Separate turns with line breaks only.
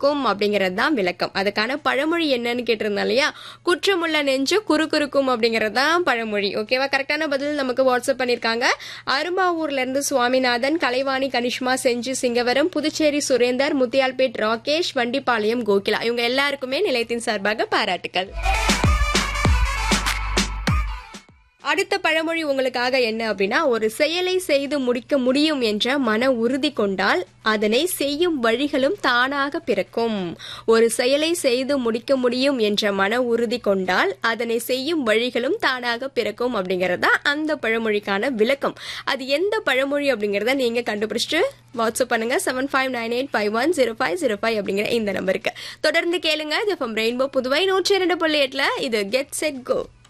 பிறக்கும் அப்படிங்கிறது தான் விளக்கம் அதுக்கான பழமொழி என்னன்னு கேட்டிருந்தோம் இல்லையா குற்றமுள்ள நெஞ்சு குறுகுறுக்கும் அப்படிங்கிறது தான் பழமொழி ஓகேவா கரெக்டான பதில் நமக்கு வாட்ஸ்அப் பண்ணியிருக்காங்க அரும்பாவூர்ல இருந்து சுவாமிநாதன் கலைவாணி கனிஷ்மா செஞ்சு சிங்கவரம் புதுச்சேரி சுரேந்தர் முத்தியால்பேட் ராகேஷ் வண்டிப்பாளையம் கோகிலா இவங்க எல்லாருக்குமே நிலையத்தின் சார்பாக பாராட்டுக்கள் அடுத்த பழமொழி உங்களுக்காக என்ன அப்படின்னா ஒரு செயலை செய்து முடிக்க முடியும் என்ற மன உறுதி கொண்டால் அதனை செய்யும் வழிகளும் தானாக பிறக்கும் ஒரு செயலை செய்து முடிக்க முடியும் என்ற மன உறுதி கொண்டால் அதனை செய்யும் வழிகளும் தானாக பிறக்கும் அப்படிங்கறது தான் அந்த பழமொழிக்கான விளக்கம் அது எந்த பழமொழி அப்படிங்கறத நீங்க கண்டுபிடிச்சிட்டு வாட்ஸ்அப் பண்ணுங்க seven five nine eight five one zero five zero five அப்படிங்கிற இந்த நம்பருக்கு தொடர்ந்து கேளுங்க இது ரெயின்போ புதுவை நூற்றி இரண்டு புள்ளி எட்டுல இது கெட் செட் கோ